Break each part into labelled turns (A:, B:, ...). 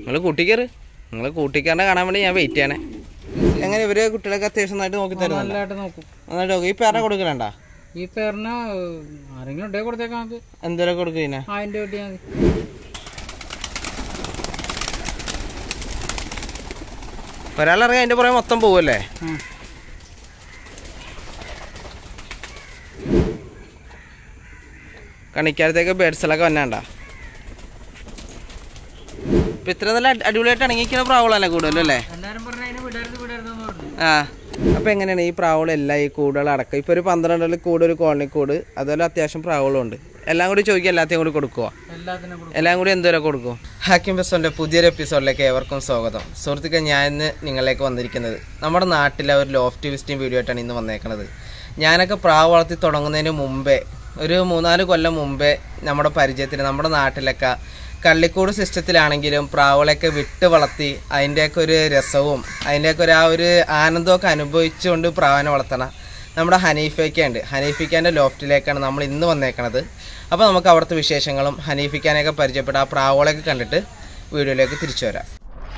A: നിങ്ങൾ കൂട്ടിക്കറ് നിങ്ങൾ കൂട്ടിക്കാരനെ കാണാൻ വേണ്ടി ഞാൻ വെയിറ്റ് ചെയ്യണേ എങ്ങനെ ഇവര് കുട്ടികളൊക്കെ അത്യാവശ്യം നന്നായിട്ട് നോക്കി തരുന്നുണ്ട്
B: നല്ലതായിട്ട് നോക്കും
A: നന്നായിട്ട് നോക്കി ഈ പേരെ കൊടുക്കണണ്ട
B: ഈ പേരിന് ആരെങ്കിലും ഉണ്ടെങ്കിൽ കൊടുത്തേക്കാൻ നമുക്ക്
A: എന്തോരം കൊടുക്കുന്നേ
B: ആയിരം രൂപ കിട്ടിയാൽ മതി
A: ഒരാളിറങ്ങി അതിന്റെ പുറകെ മൊത്തം പോവല്ലേ
B: ആ.
A: കണിക്കാലത്തേക്ക് ബേഡ്സിലൊക്കെ വന്നാണ്ട ഇപ്പൊ ഇത്ര നല്ല അടി- അടിപൊളിയായിട്ട് ഇണങ്ങിക്കുന്ന പ്രാവുകളല്ലേ കൂടുതലും അല്ലേ
B: എല്ലാരും പറഞ്ഞ അതിന് വിടരുത് വിടരുത് എന്ന് പറഞ്ഞു
A: ആ അപ്പൊ എങ്ങനെയാണ് ഈ പ്രാവുകളെല്ലാം ഈ കൂടുകൾ അടക്കം ഇപ്പൊ ഒരു പന്ത്രണ്ടിൽ കൂട് ഒരു കോളനി കൂട് അതുപോലെ അത്യാവശ്യം പ്രാവുകളും ഉണ്ട് എല്ലാം കൂടി ചോദിക്കുക എല്ലാத்தைയും കൂടി കൊടുക്കുക
B: എല്ലാത്തിനും കൊടുക്കും
A: എല്ലാം കൂടി എന്തോരം കൊടുക്കും ഹാക്കിം ബെസ്റ്റോന്റെ പുതിയൊരു എപ്പിസോഡിലേക്ക് ഏവർക്കും സ്വാഗതം സുഹൃത്തുക്കൾ ഞാൻ ഇന്ന് നിങ്ങളിലേക്ക് വന്നിരിക്കുന്നത് നമ്മുടെ നാട്ടിലെ ഒരു ലോഫ്റ്റ് വിസിറ്റിംഗ് വീഡിയോ ആയിട്ടാണ് ഇന്ന് വന്നേക്കുന്നത് ഞാനൊക്കെ പ്രാവ് വളർത്തി തുടങ്ങുന്നതിന് മുമ്പേ ഒരു മൂന്നാല് കൊല്ലം മുമ്പേ നമ്മുടെ പരിചയത്തിന് നമ്മുടെ നാട്ടിലൊക്കെ കള്ളിക്കൂട് സിസ്റ്റത്തിലാണെങ്കിലും പ്രാവുകളെയൊക്കെ വിട്ട് വളർത്തി അതിൻ്റെയൊക്കെ ഒരു രസവും അതിൻ്റെയൊക്കെ ഒരു ആ ഒരു ആനന്ദമൊക്കെ അനുഭവിച്ചുകൊണ്ട് പ്രാവിനെ വളർത്തണം നമ്മുടെ ഹനീഫയ്ക്കുണ്ട് ഹനീഫിക്കാൻ്റെ ലോഫ്റ്റിലേക്കാണ് നമ്മൾ ഇന്ന് വന്നേക്കണത് അപ്പോൾ നമുക്ക് അവിടുത്തെ വിശേഷങ്ങളും ഹനീഫിക്കാനെയൊക്കെ പരിചയപ്പെട്ട് ആ പ്രാവുകളെയൊക്കെ കണ്ടിട്ട് വീഡിയോയിലേക്ക് തിരിച്ചു വരാം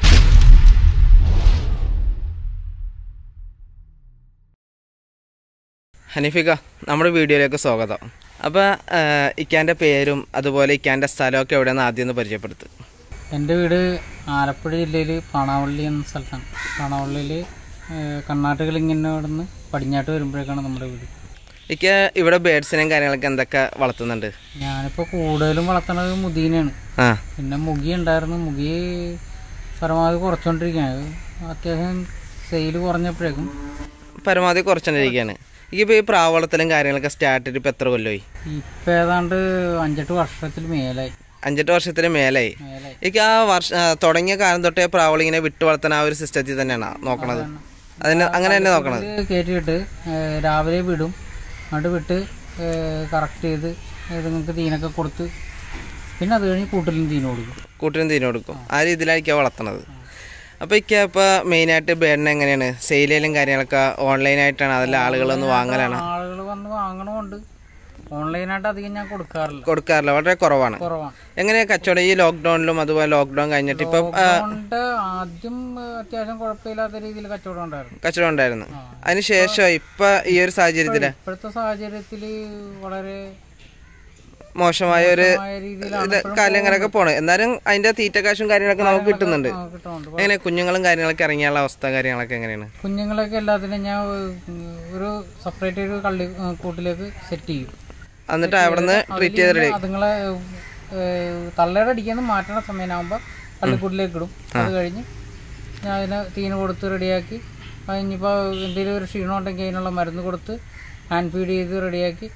A: ഹനീഫിക്ക നമ്മുടെ വീഡിയോയിലേക്ക് സ്വാഗതം അപ്പോൾ ഇക്കാൻ്റെ പേരും അതുപോലെ ഇക്കാൻ്റെ സ്ഥലമൊക്കെ എവിടെയെന്ന് ആദ്യം ഒന്ന് പരിചയപ്പെടുത്തും
B: എൻ്റെ വീട് ആലപ്പുഴ ജില്ലയിൽ പാണാവള്ളി എന്ന സ്ഥലത്താണ് പാണാവള്ളിയിൽ കർണാടകയിൽ ഇങ്ങനെ ഇവിടുന്ന് പടിഞ്ഞാട്ട് വരുമ്പോഴേക്കാണ് നമ്മുടെ വീട്
A: ഇക്ക ഇവിടെ ബേഡ്സിനെയും കാര്യങ്ങളൊക്കെ എന്തൊക്കെ വളർത്തുന്നുണ്ട്
B: ഞാനിപ്പോൾ കൂടുതലും വളർത്തുന്നത് മുതീനെയാണ്
A: ആ
B: പിന്നെ മുഗി ഉണ്ടായിരുന്നു മുഗി പരമാവധി കുറച്ചുകൊണ്ടിരിക്കുകയാണ് അത്യാവശ്യം സെയിൽ കുറഞ്ഞപ്പോഴേക്കും
A: പരമാവധി കുറച്ചുകൊണ്ടിരിക്കുകയാണ് ഇപ്പോൾ ഈ പ്രാവ് വളർത്തലും കാര്യങ്ങളൊക്കെ സ്റ്റാർട്ട് ചെയ്തിട്ട് ഇപ്പോൾ എത്ര കൊല്ലമായി
B: ഇപ്പം ഏതാണ്ട് അഞ്ചെട്ട് വർഷത്തിൽ മേലായി
A: അഞ്ചെട്ട് വർഷത്തിന് മേലായി
B: മേലായി
A: എനിക്ക് ആ വർഷ ആ, തുടങ്ങിയ കാലം തൊട്ടേ പ്രാവൾ ഇങ്ങനെ വിട്ടു വളർത്താൻ ആ ഒരു സിസ്റ്റത്തിൽ തന്നെയാണ് നോക്കണത് അതിന് അങ്ങനെ തന്നെ നോക്കണത്
B: ഇത് കയറ്റിയിട്ട് ഏഹ്, രാവിലെ വിടും എന്നിട്ട് വിട്ട് കറക്റ്റ് ചെയ്ത് നിങ്ങൾക്ക് തീനൊക്കെ കൊടുത്ത് പിന്നെ അത് കഴിഞ്ഞ് കൂട്ടിലും തീന കൊടുക്കും
A: കൂട്ടിനും തീരും കൊടുക്കും ആ രീതിയിലായിരിക്കും വളർത്തണത് അപ്പോൾ ഇക്ക ഇപ്പോൾ മെയിനായിട്ട് ബേഡിന് എങ്ങനെയാണ് സെയിൽ ചെയ്യലും കാര്യങ്ങളൊക്കെ ഓൺലൈനായിട്ടാണ് അതല്ല ആളുകളൊന്ന് വാങ്ങലാണ്
B: ആളുകൾ വന്ന് വാങ്ങണമുണ്ട് ഓൺലൈനായിട്ട് അധികം ഞാൻ കൊടുക്കാറില്ല
A: കൊടുക്കാറില്ല വളരെ കുറവാണ്
B: കുറവാണ്
A: എങ്ങനെയാ കച്ചവടം ഈ ലോക്ക്ഡൗണിലും അതുപോലെ ലോക്ക്ഡൗൺ കഴിഞ്ഞിട്ട് ഇപ്പം ആ,
B: അതുകൊണ്ട് ആദ്യം ഏഹ്, അത്യാവശ്യം കുഴപ്പമില്ലാത്ത രീതിയിൽ കച്ചവടം ഉണ്ടായിരുന്നു
A: കച്ചവടം ഉണ്ടായിരുന്നു അതിനുശേഷം ഇപ്പം ഈ ഒരു സാഹചര്യത്തിൽ
B: ഇപ്പോഴത്തെ സാഹചര്യത്തിൽ വളരെ
A: മോശമായ ഒരു
B: ആയ രീതിയിലാണ്
A: ഇത് കാര്യങ്ങളൊക്കെ പോണ് എന്നാലും അതിന്റെ തീറ്റ കാശും കാര്യങ്ങളൊക്കെ നമുക്ക് കിട്ടുന്നുണ്ട്
B: ആ, കിട്ടുന്നുണ്ട്
A: എങ്ങനെ കുഞ്ഞുങ്ങളും കാര്യങ്ങളൊക്കെ ഇറങ്ങിയുള്ള അവസ്ഥ കാര്യങ്ങളൊക്കെ എങ്ങനെയാണ്
B: കുഞ്ഞുങ്ങളെയൊക്കെ എല്ലാത്തിനും ഞാൻ ഉം, ഒരു സെപ്പറേറ്റ് ഒരു കള്ളി ഉം, കൂട്ടിലേക്ക് സെറ്റ് ചെയ്യും
A: എന്നിട്ട് അവിടെ നിന്ന് ട്രീറ്റ് ചെയ്ത് റെഡി
B: അതുങ്ങളെ തള്ളയുടെ അടിക്കാന്ന് മാറ്റണ സമയമാകുമ്പോൾ കള്ളിക്കൂട്ടിലേക്ക് ഇടും അത് കഴിഞ്ഞ് ഞാൻ അതിനെ തീന കൊടുത്ത് റെഡിയാക്കി കഴിഞ്ഞിപ്പോൾ എന്തെങ്കിലും ഒരു ക്ഷീണം ഉണ്ടെങ്കിൽ അതിനുള്ള മരുന്ന് കൊടുത്ത് ഹാൻഡ് ഫീഡ് ചെയ്ത് റെഡിയാക്കി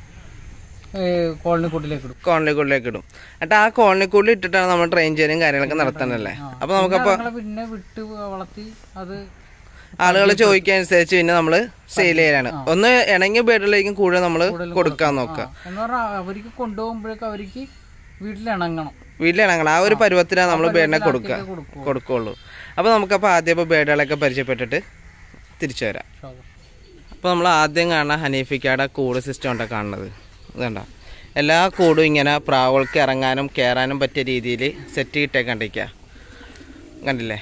B: കോളനി കൂട്ടിലേക്ക് ഇടും
A: കോളനിക്കുള്ളിലേക്ക് ഇടും എന്നിട്ട് ആ കോളനിക്കുള്ളിൽ ഇട്ടിട്ടാണ് നമ്മൾ ട്രെയിൻ ചെയ്യലും കാര്യങ്ങളൊക്കെ നടത്തണല്ലേ അപ്പൊ നമുക്കപ്പോ
B: അതുങ്ങളെ പിന്നെ വിട്ട് വളർത്തി അത്
A: ആളുകൾ ചോദിക്കനുസരിച്ച് പിന്നെ നമ്മൾ സെയിൽ ചെയ്യലാണ് ഒന്ന് ഇണങ്ങിയ ബേഡിലേക്കും കൂടുതൽ നമ്മൾ കൊടുക്കാൻ നോക്കുക
B: എന്ന് പറഞ്ഞാൽ അവർക്ക് കൊണ്ടുപോകുമ്പോഴേക്കും അവർക്ക് വീട്ടിൽ ഇണങ്ങണം
A: വീട്ടിലിണങ്ങണം ആ ഒരു പരുവത്തിലാണ് നമ്മൾ ബേഡിനെ കൊടുക്കുക
B: കൊടുക്കും
A: കൊടുക്കുള്ളൂ അപ്പോൾ നമുക്കപ്പോൾ ആദ്യം ഇപ്പോൾ ബേഡുകളൊക്കെ പരിചയപ്പെട്ടിട്ട് തിരിച്ചു വരാം അപ്പോൾ നമ്മൾ ആദ്യം കാണുന്ന ഹനീഫിക്കയുടെ കൂട് സിസ്റ്റം ഉണ്ടോ കാണുന്നത് ഇതുണ്ട എല്ലാ കൂടും ഇങ്ങനെ പ്രാവുകൾക്ക് ഇറങ്ങാനും കയറാനും പറ്റിയ രീതിയിൽ സെറ്റ് ചെയ്തിട്ടേ കണ്ടിരിക്കുക കണ്ടില്ലേ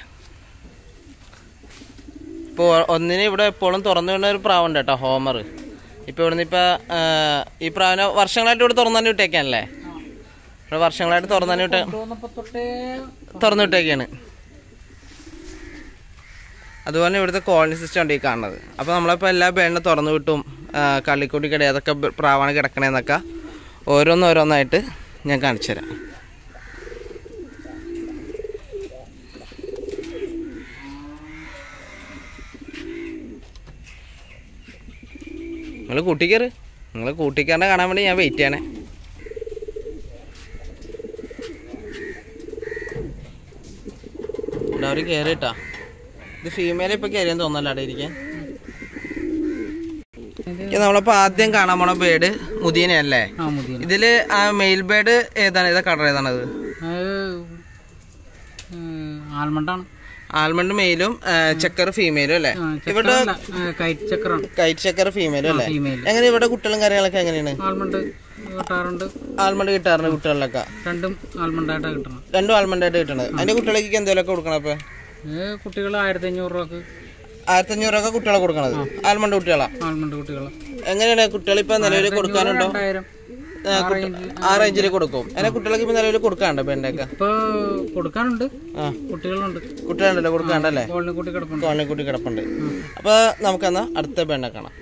A: ഇപ്പോൾ ഒന്നിന് ഇവിടെ എപ്പോഴും തുറന്നു വിടുന്ന ഒരു പ്രാവുണ്ട് കേട്ടോ ഹോമർ ഇപ്പോൾ ഇവിടുന്ന് ഇപ്പോൾ ഈ പ്രാവിനെ വർഷങ്ങളായിട്ട് ഇവിടെ തുറന്നു തന്നെ വിട്ടേക്കാനല്ലേ ഇവിടെ വർഷങ്ങളായിട്ട് തുറന്നു തന്നെ വിട്ടേ
B: കൊണ്ടുവന്നപ്പോൾ തൊട്ടേ
A: തുറന്നു വിട്ടേക്കാണ് അതുപോലെ ഇവിടുത്തെ കോളനി സിസ്റ്റം ഉണ്ട് ഈ കാണുന്നത് അപ്പോൾ നമ്മളിപ്പോൾ എല്ലാ ബേഡിനെ തുറന്നു വിട്ടും ആ, കള്ളിക്കുടി കിട ഏതൊക്കെ ബ- പ്രാവാണ് കിടക്കണേന്നൊക്കെ ഓരോന്നോരോന്നായിട്ട് ഞാൻ കാണിച്ചു തരാം നിങ്ങൾ കൂട്ടിക്കറ് നിങ്ങൾ കൂട്ടിക്കാരനെ കാണാൻ വേണ്ടി ഞാൻ വെയിറ്റ് ചെയ്യണേ അവർ കയറിട്ടാ ഇത് ഫീമെയിൽ ഇപ്പൊ കയറിയെന്ന് തോന്നല്ലോ അവിടെ ഇരിക്കാൻ ഇത് നമ്മളിപ്പോ ആദ്യം കാണാൻ പോണ ബേഡ് മുദീനയല്ലേ
B: ആ മുതിയ
A: ഇതില് ആ മെയിൽ ബേഡ് ഏതാണ് ഏതാ കളർ ഏതാണത്
B: ആൽമണ്ടാണ്
A: ആൽമണ്ട് മെയിലും ചക്കർ ഫീമെയിലും അല്ലേ ഇവിടെ
B: കൈറ്റ് ചക്രാണ്
A: കൈറ്റ് ചക്കർ ഫീമെയിലും അല്ലേ
B: ഫീമെയിൽ
A: എങ്ങനെ ഇവിടെ കുട്ടികളും കാര്യങ്ങളൊക്കെ എങ്ങനെയാണ്
B: ആൽമണ്ട് കിട്ടാറുണ്ട്
A: ആൽമണ്ട് കിട്ടാറുണ്ട് കുട്ടികളിലൊക്കെ
B: രണ്ടും ആൽമണ്ടായിട്ടാണ് കിട്ടണം
A: രണ്ടും ആൽമണ്ട് ആയിട്ട് കിട്ടണത് അതിന്റെ കുട്ടികൾക്ക് എന്തെങ്കിലുമൊക്കെ കൊടുക്കണം അപ്പൊ
B: ഇത് കുട്ടികൾ ആയിരത്തി അഞ്ഞൂറ് രൂപക്ക്
A: ആയിരത്തി അഞ്ഞൂറൊക്കെ കുട്ടികളെ കൊടുക്കണത് ആൽമണ്ട് കുട്ടികളാ
B: ആൽമണ്ട് കുട്ടികൾ
A: എങ്ങനെയാണ് കുട്ടികൾ ഇപ്പൊ നിലവിൽ കൊടുക്കാനുണ്ടോ
B: രണ്ടായിരം
A: ആ, കുട്ടി- ആ റേഞ്ചിൽ കൊടുക്കും അങ്ങനെ കുട്ടികൾക്ക് ഇപ്പൊ നിലവിൽ കൊടുക്കാണ്ടോ പെണ്ണൊക്കെ
B: ഇപ്പൊ കൊടുക്കാനുണ്ട്
A: ആ
B: കുട്ടികളുണ്ട്
A: കുട്ടികളുണ്ടല്ലോ കൊടുക്കാണ്ടല്ലേ
B: കോളനി കുട്ടി കിടപ്പുണ്ട്
A: കോളനി കുട്ടി കിടപ്പുണ്ട് അപ്പൊ നമുക്കെന്നാ അടുത്ത പെണ്ണെ കാണാം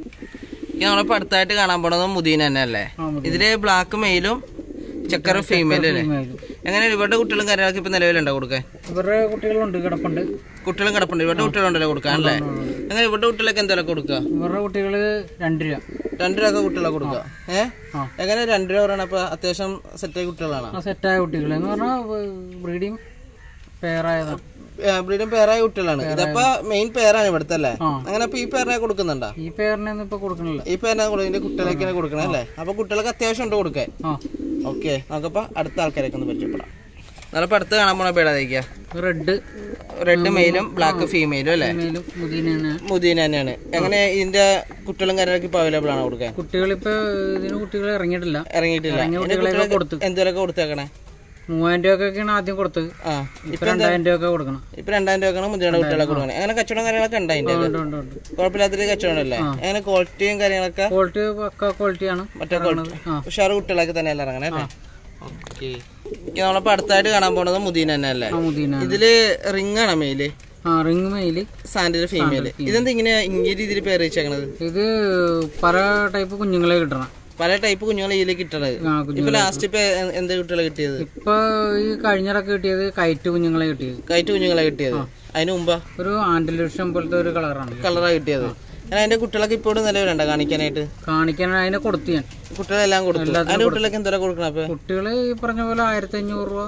A: ഈ നമ്മളിപ്പോ അടുത്തായിട്ട് കാണാൻ പോണത് മുദീന തന്നെ അല്ലേ
B: ആ, മുദീന.
A: ഇതില് ബ്ലാക്ക് മെയിലും ചക്കറും ഫീമെയിലും അല്ലേ
B: ഫീമെയിലും.
A: എങ്ങനെയാണ് ഇവരുടെ കുട്ടികളും കാര്യങ്ങളൊക്കെ ഇപ്പൊ നിലവിലുണ്ടോ കൊടുക്കാൻ
B: ഇവരുടെ കുട്ടികളുണ്ട് കിടപ്പുണ്ട്
A: കുട്ടികളും കിടപ്പുണ്ട് ഇവരുടെ കുട്ടികളുണ്ടല്ലോ കൊടുക്കാൻ അല്ലേ അങ്ങനെ ഇവരുടെ കുട്ടികളൊക്കെ എന്തെങ്കിലും കൊടുക്കുക
B: ഇവരുടെ കുട്ടികള് രണ്ട് രൂപ
A: രണ്ടു രൂപ കുട്ടികളെ കൊടുക്കുക ഏഹ്
B: ആ.
A: എങ്ങനെ രണ്ടു രൂപ പറയണ അപ്പൊ അത്യാവശ്യം സെറ്റായ കുട്ടികളാണ്
B: ആ സെറ്റായ കുട്ടികൾ എന്ന് പറഞ്ഞാൽ ബ്രീഡിങ് പെയറായതാണ്
A: ബ്രീഡും പേരായ കുട്ടികളാണ് ഇതപ്പോ മെയിൻ പേരാണ് ഇവിടുത്തെ അല്ലേ
B: ആ.
A: അങ്ങനെ അപ്പൊ ഈ പേരിനെ കൊടുക്കുന്നുണ്ടോ
B: ഈ പെയറിനൊന്നും ഇപ്പൊ കൊടുക്കണില്ല
A: ഈ പേരിനെ ഇതിന്റെ കുട്ടികളൊക്കെയാണ് കൊടുക്കണേ അല്ലേ അപ്പൊ കുട്ടികൾക്ക് അത്യാവശ്യം ഉണ്ട് കൊടുക്കാൻ
B: ആ
A: ഓക്കെ നമുക്കപ്പോ അടുത്ത ആൾക്കാരൊക്കെ ഒന്ന് പരിചയപ്പെടാം നമ്മളിപ്പോ അടുത്ത് കാണാൻ പോണ പേടാതിരിക്കുക
B: റെഡ്
A: റെഡ് മെയിലും ബ്ലാക്ക് ഫീമെയിലും അല്ലേ
B: ഫീമെയിലും മുതീനാണ്
A: മുദീന തന്നെയാണ് എങ്ങനെ ഇതിന്റെ കുട്ടികളും കാര്യങ്ങളൊക്കെ ഇപ്പൊ അവൈലബിൾ ആണ് കൊടുക്കാൻ
B: കുട്ടികളിപ്പോ ഇതിന് കുട്ടികൾ ഇറങ്ങിയിട്ടില്ല
A: ഇറങ്ങിയിട്ടില്ല
B: ഇറങ്ങിയ
A: ഇതിന്റെ
B: കുട്ടികളെയൊക്കെ
A: കുട്ടികൾക്ക്
B: കൊടുത്തു
A: എന്തോരൊക്കെ കൊടുത്തേക്കണേ
B: മൂവായിരം രൂപക്കൊക്കെയാണ് ആദ്യം കൊടുത്തത്
A: ആ
B: ഇപ്പൊ രണ്ടായിരം രൂപ ഒക്കെ കൊടുക്കണം
A: ഇപ്പൊ രണ്ടായിരം രൂപക്കാണ് മുതിരയുടെ കുട്ടികളെ കൊടുക്കണേ അങ്ങനെ കച്ചവടം കാര്യങ്ങളൊക്കെ ഉണ്ട് അതിന്റെ
B: ഉണ്ട് ഉണ്ട് ഉണ്ട്
A: കുഴപ്പമില്ലാത്തൊരു കച്ചവടം അല്ലേ അങ്ങനെ ക്വാളിറ്റിയും കാര്യങ്ങളൊക്കെ
B: ക്വാളിറ്റി പക്ക ക്വാളിറ്റിയാണ്
A: മറ്റേ ക്വാളിറ്റി
B: ആ
A: ഉഷാറ് കുട്ടികളൊക്കെ തന്നെയല്ലേ ഇറങ്ങണേ അല്ലേ ഓക്കെ നമ്മളിപ്പോ അടുത്തായിട്ട് കാണാൻ പോണത് മുദീന തന്നെ അല്ലേ
B: ആ മുതീന
A: ഇതില് റിംഗ് ആണ് മെയില്
B: ആ റിങ് മെയില്
A: സാൻഡില് ഫീമെയില് ഇതെന്താ ഇങ്ങനെ ഇങ്ങനെ രീതിയിൽ പേര് വെച്ചേക്കണത്
B: ഇത് പല ടൈപ്പ് കുഞ്ഞുങ്ങളെ കിട്ടണം
A: പല ടൈപ്പ് കുഞ്ഞുങ്ങളെ ഇതിൽ കിട്ടണത്
B: ആ കുഞ്ഞു
A: ഇപ്പൊ ലാസ്റ്റ് ഇപ്പൊ എ- എന്ത് കുട്ടികളെ കിട്ടിയത്
B: ഇപ്പൊ ഈ കഴിഞ്ഞിടക്ക് കിട്ടിയത് കയറ്റ് കുഞ്ഞുങ്ങളെ കിട്ടിയത്
A: കയറ്റ് കുഞ്ഞുങ്ങളെ കിട്ടിയത് അതിന് മുമ്പാ
B: ഒരു ആന്റിലൂഷൻ പോലത്തെ ഒരു കളറാണ്
A: കളറാ കിട്ടിയത് അങ്ങനെ അതിന്റെ കുട്ടികളൊക്കെ ഇപ്പോഴും നിലവിലുണ്ടോ കാണിക്കാനായിട്ട്
B: കാണിക്കാൻ അതിനെ കൊടുത്തു ഞാൻ
A: കുട്ടികളെല്ലാം കൊടുത്തു അതിന്റെ കുട്ടികളൊക്കെ എന്തോരാ കൊടുക്കണം അപ്പൊ
B: കുട്ടികള് ഈ പറഞ്ഞ പോലെ ആയിരത്തി അഞ്ഞൂറ് രൂപ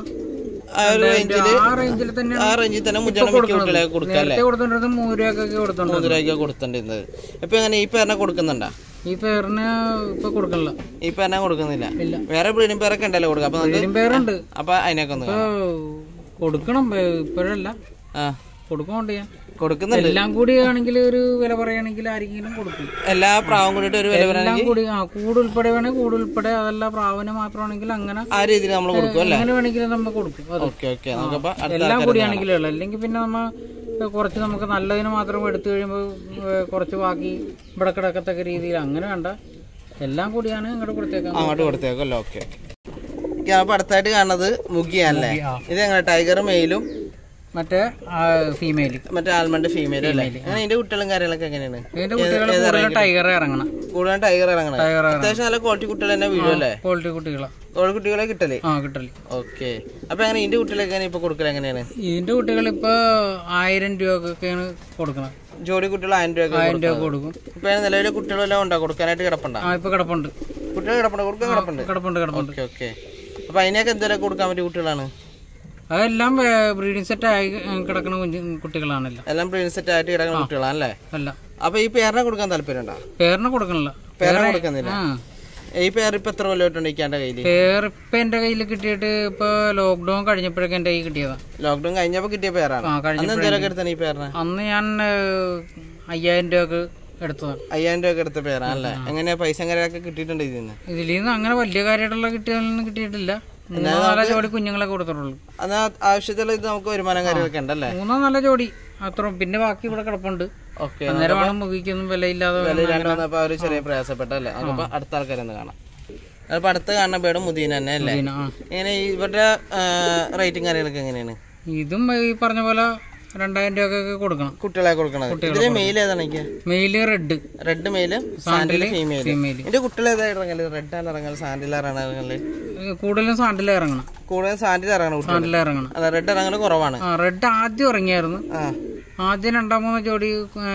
A: ആ ഒരു റേഞ്ചില്
B: ആ റേഞ്ചിൽ തന്നെ
A: ആ റേഞ്ചിൽ തന്നെ മുജാണ് മിക്ക കുട്ടികളെ കൊടുക്കാം അല്ലേ
B: നേരത്തെ കൊടുത്തോണ്ടിരുന്നത് മൂന്ന് രൂപക്കൊക്കെ കൊടുത്തോണ്ട്
A: മൂന്ന് രൂപയ്ക്ക് കൊടുത്തിട്ടുണ്ടായിരുന്നത് ഇപ്പൊ എങ്ങനെ ഈ പേരിനെ കൊടുക്കുന്നുണ്ടാ
B: ഈ പേരിന് ഇപ്പൊ കൊടുക്കണില്ല
A: ഈ പേരിനെ കൊടുക്കുന്നില്ല
B: ഇല്ല
A: വേറെ ബ്രീഡിംഗ് പേരൊക്കെ ഉണ്ടല്ലോ കൊടുക്കാം അപ്പൊ നമുക്ക്
B: ഇതിലും പേരുണ്ട്
A: അപ്പൊ അതിനൊക്കെ ഒന്ന്
B: ഇപ്പൊ കൊടുക്കണം ഏ, ഇപ്പോഴല്ല
A: ആ
B: കൊടുക്കണോണ്ട് ഞാൻ
A: കൊടുക്കുന്നുണ്ട്
B: എല്ലാം കൂടി ആണെങ്കിൽ ഒരു വില പറയുകയാണെങ്കിൽ ആരെങ്കിലും കൊടുക്കും
A: എല്ലാ പ്രാവും കൂടിയിട്ട് ഒരു വില
B: എല്ലാം കൂടി ആ കൂട് ഉൾപ്പെടെ വേണമെങ്കിൽ കൂട് ഉൾപ്പെടെ അതല്ല പ്രാവിന് മാത്രമാണെങ്കിൽ അങ്ങനെ
A: ആ രീതിയിൽ നമ്മൾ കൊടുക്കും അല്ലേ
B: എങ്ങനെ വേണമെങ്കിലും നമ്മൾ കൊടുക്കും അത്
A: ഓക്കെ ഓക്കെ നമുക്കപ്പോ അടുത്ത
B: എല്ലാം കൂടിയാണെങ്കിലും ഉള്ളു അല്ലെങ്കിൽ പിന്നെ നമ്മ കുറച്ച് നമുക്ക് നല്ലതിന് മാത്രം എടുത്തു കഴിയുമ്പോൾ കുറച്ച് ബാക്കി ഇവിടെ കിടക്കത്തക്ക രീതിയിൽ അങ്ങനെ വേണ്ട എല്ലാം കൂടിയാണ് ഇങ്ങോട്ട് കൊടുത്തേക്കാം
A: അങ്ങോട്ട് കൊടുത്തേക്കല്ലോ ഓക്കെ അപ്പൊ അടുത്തായിട്ട് കാണുന്നത് മുഗിയല്ലേ ഇത് എങ്ങനെ ടൈഗർ മെയിലും
B: മറ്റേ ഫീമെയിൽ
A: മറ്റേ ആൽമണ്ട് ഫീമെയിലും അല്ലേ അങ്ങനെ ഇതിന്റെ കുട്ടികളും കാര്യങ്ങളൊക്കെ എങ്ങനെയാണ്
B: ഇതിന്റെ കുട്ടികൾ കൂടുതലും ടൈഗർ ഇറങ്ങണം
A: കൂടുതൽ ടൈഗർ ഇറങ്ങണേ
B: ടൈഗർ
A: അത്യാവശ്യം നല്ല ക്വാളിറ്റി കുട്ടികൾ തന്നെ വീഴും അല്ലേ
B: ക്വാളിറ്റി കുട്ടികളാ
A: കോഴി കുട്ടികളെ കിട്ടല്
B: ആ കിട്ടല്
A: ഓക്കെ അപ്പൊ എങ്ങനെ ഇതിന്റെ കുട്ടികളൊക്കെ എങ്ങനെ ഇപ്പൊ കൊടുക്കൽ എങ്ങനെയാണ്
B: ഇതിന്റെ കുട്ടികൾ ഇപ്പൊ ആയിരം രൂപക്കൊക്കെയാണ് കൊടുക്കുന്നത്
A: ജോഡി കുട്ടികൾ ആയിരം രൂപ
B: ആയിരം രൂപ കൊടുക്കും
A: ഇപ്പൊ നിലവിലെ കുട്ടികളെല്ലാം ഉണ്ടോ കൊടുക്കാനായിട്ട് കിടപ്പുണ്ടോ
B: ആ ഇപ്പൊ കിടപ്പുണ്ട്
A: കുട്ടികൾ കിടപ്പുണ്ട് കൊടുക്കാൻ കിടപ്പുണ്ട്
B: കിടപ്പുണ്ട് കിടപ്പുണ്ട്
A: ഓക്കെ ഓക്കെ അപ്പൊ അതിനൊക്കെ എന്തെങ്കിലും കൊടുക്കാൻ പറ്റിയ കുട്ടികളാണ്
B: അതെല്ലാം ബ്രീഡിംഗ് സെറ്റ് ആയി കിടക്കുന്ന കുഞ്ഞു കുട്ടികളാണല്ലോ
A: എല്ലാം ബ്രെയിൻ സെറ്റ് ആയിട്ട് കിടക്കുന്ന കുട്ടികളാണല്ലേ
B: എല്ലാം
A: അപ്പൊ ഈ പേരിനെ കൊടുക്കാൻ താല്പര്യമുണ്ടോ
B: പേരിന് കൊടുക്കണില്ല
A: പേരിനെ കൊടുക്കുന്നില്ല
B: ആ
A: ഈ പേര് ഇപ്പൊ എത്ര കൊല്ലമായിട്ടുണ്ട് ഇക്കാന്റെ കയ്യില്
B: പേർ ഇപ്പൊ എന്റെ കയ്യിൽ കിട്ടിയിട്ട് ഇപ്പൊ ലോക്ക്ഡൌൺ കഴിഞ്ഞപ്പോഴേക്ക് എന്റെ കയ്യിൽ കിട്ടിയതാ
A: ലോക്ക്ഡൌൺ കഴിഞ്ഞപ്പോ കിട്ടിയ പേരാണ്
B: ആ കഴിഞ്ഞ
A: അന്ന് എന്തെങ്കിലും എടുത്താണ് ഈ പേരിനെ
B: അന്ന് ഞാൻ ഏഹ്, അയ്യായിരം രൂപക്ക് എടുത്തതാണ്
A: അയ്യായിരം രൂപ എടുത്ത പേരാണല്ലേ എങ്ങനെയാ പൈസ കാര്യമൊക്കെ കിട്ടിയിട്ടുണ്ട് ഇതിൽ നിന്ന്
B: ഇതിൽ നിന്ന് അങ്ങനെ വലിയ കാര്യമായിട്ടുള്ള കിട്ടിയതൊന്നും കിട്ടിയിട്ടില്ല മൂന്നോ നാലോ ജോഡി കുഞ്ഞുങ്ങളെ കൊടുത്തിട്ടുള്ളൂ
A: അന്ന് ആ ആവശ്യത്തിലുള്ള ഇത് നമുക്ക് വരുമാനം കാര്യമൊക്കെ ഉണ്ടല്ലേ
B: മൂന്നോ നാലോ ജോഡി അത്ര പിന്നെ ബാക്കി ഇവിടെ കിടപ്പുണ്ട്
A: ഓക്കെ
B: അന്നേരമാണ് മുഖിക്കൊന്നും വിലയില്ലാതെ
A: വിലയിലാണ്ട് വന്നപ്പോ അവര് ചെറിയ പ്രയാസപ്പെട്ടല്ലേ നമുക്കപ്പോ അടുത്ത ആൾക്കാരെ ഒന്ന് കാണാം അപ്പൊ അടുത്ത് കാണുന്ന പേട് മുദീന തന്നെ അല്ലേ
B: പിന്നെ, ആ.
A: ഇങ്ങനെ ഇവരുടെ റേറ്റിംഗ് കാര്യങ്ങളൊക്കെ എങ്ങനെയാണ്
B: ഇതും ഈ പറഞ്ഞ പോലെ രണ്ടായിരം രൂപക്കൊക്കെ കൊടുക്കണം
A: കുട്ടികളെ കൊടുക്കണത് ഇതില് മെയിൽ ഏതാണ് എനിക്ക്
B: മെയില് റെഡ്
A: റെഡ് മെയില് സാൻഡില് ഫീമെയിൽ
B: ഫീമെയിൽ
A: എന്റെ കുട്ടികൾ ഏതാ ഇറങ്ങല് റെഡ് ആണ് ഇറങ്ങല് സാൻഡിലാണ് ഇറങ്ങല്
B: കൂടുതലും സാൻഡിൽ ഇറങ്ങണം
A: കൂടുതൽ സാൻഡിൽ ഇറങ്ങണ കുട്ടികൾ
B: സാൻഡിൽ ഇറങ്ങണം
A: അതെ റെഡ് ഇറങ്ങല് കുറവാണ്
B: ആ റെഡ് ആദ്യം ഇറങ്ങിയായിരുന്നു
A: ആ
B: ആദ്യം രണ്ടാമൂന്ന് ജോഡി